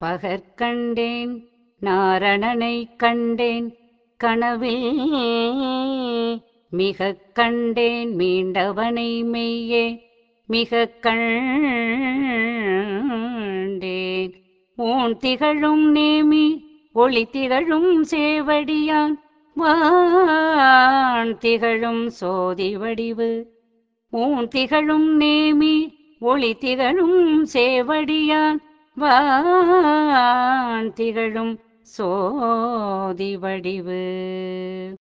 பகற்கண்டேன் நாரணனைக் கண்டேன் கனவில் மிகக் கண்டேன் மீண்டவனை மெய்யே மிகக் கண்டேன் ஊன் திகழும் நேமி ஒளி திகழும் சேவடியான் வான் திகழும் சோதி வடிவு ஊன் திகழும் நேமி ஒளி திகழும் சேவடியான் வான் திகழும் சோதி வடிவு